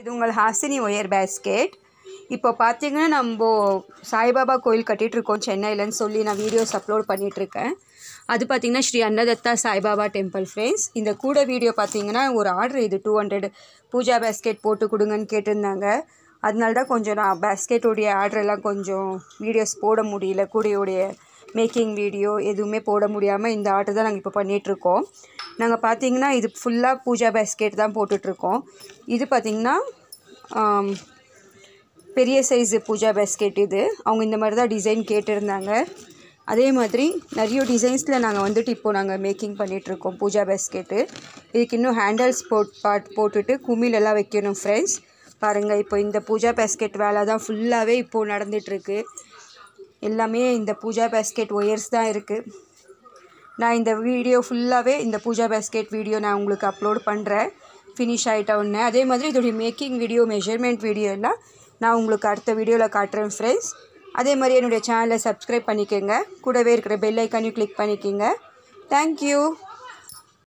இது உங்கள் Hasini wire basket இப்போ பார்த்தீங்கன்னா நம்ம சாய்பாபா கோயில் கட்டிகிட்ருக்கோம் சென்னையிலன்னு சொல்லி நான் வீடியோஸ் அப்லோட் பண்ணிகிட்ருக்கேன் அது பார்த்திங்கன்னா ஸ்ரீ அன்னதத்தா சாய்பாபா டெம்பிள் ஃப்ரெண்ட்ஸ் இந்த கூட வீடியோ பார்த்தீங்கன்னா ஒரு ஆர்டர் இது டூ ஹண்ட்ரட் பூஜா பேஸ்கெட் போட்டு கொடுங்கன்னு கேட்டிருந்தாங்க அதனால தான் கொஞ்சம் நான் பேஸ்கெட்டோடைய ஆர்டரெல்லாம் கொஞ்சம் வீடியோஸ் போட முடியல கூடையோடைய மேக்கிங் வீடியோ எதுவுமே போட முடியாமல் இந்த ஆர்டர் தான் நாங்கள் இப்போ பண்ணிகிட்ருக்கோம் நாங்கள் பார்த்தீங்கன்னா இது ஃபுல்லாக பூஜா பேஸ்கெட் தான் போட்டுட்ருக்கோம் இது பார்த்திங்கன்னா ஆம், பெரிய சைஸு பூஜா பேஸ்கெட் இது அவங்க இந்த மாதிரி தான் டிசைன் கேட்டிருந்தாங்க அதே மாதிரி நிறைய டிசைன்ஸில் நாங்கள் வந்துட்டு இப்போது நாங்கள் மேக்கிங் பண்ணிகிட்ருக்கோம் பூஜா பேஸ்கெட்டு இதுக்கு இன்னும் ஹேண்டல்ஸ் போட் பாட் போட்டுட்டு குமிழெல்லாம் வைக்கணும் ஃப்ரெண்ட்ஸ் பாருங்கள் இப்போ இந்த பூஜா பேஸ்கெட் வேலை தான் ஃபுல்லாகவே இப்போது நடந்துகிட்ருக்கு எல்லாமே இந்த பூஜா பேஸ்கெட் ஒயர்ஸ் தான் இருக்குது நான் இந்த வீடியோ ஃபுல்லாகவே இந்த பூஜா பேஸ்கெட் வீடியோ நான் உங்களுக்கு அப்லோட் பண்ணுறேன் ஃபினிஷ் ஆகிட்ட உடனே அதே மாதிரி இதோடைய மேக்கிங் வீடியோ மெஷர்மெண்ட் வீடியோ எல்லாம் நான் உங்களுக்கு அடுத்த வீடியோவில் காட்டுறேன் ஃப்ரெண்ட்ஸ் அதே மாதிரி என்னுடைய சேனலை சப்ஸ்கிரைப் பண்ணிக்கோங்க கூடவே இருக்கிற பெல் ஐக்கானையும் கிளிக் பண்ணிக்கோங்க தேங்க்யூ